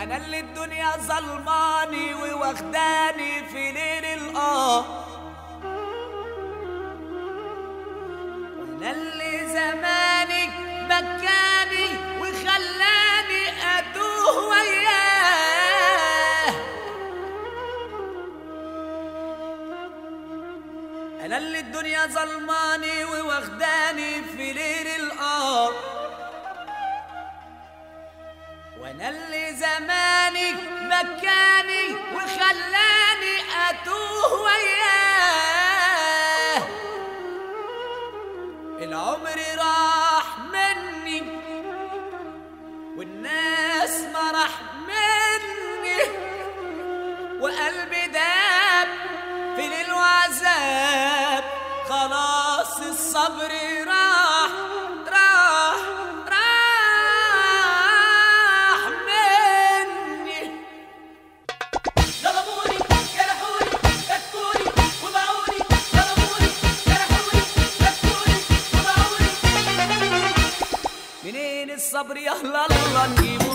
انا اللي الدنيا ظلماني وواخداني في ليل القاه وانا اللي زماني بكاني وخلاني اتوه وياه انا اللي الدنيا ظلماني وواخداني في ليل القار وانا اللي زماني بكاني وخلاني اتوه وياه العمر راح مني والناس ما راح مني وقلبي داب في ليل وعذاب خلاص الصبر راح راح راح مني ظلموني جرحوني بكوني وباعوني ظلموني جرحوني بكوني وباعوني منين الصبر يا الله الله نجيبه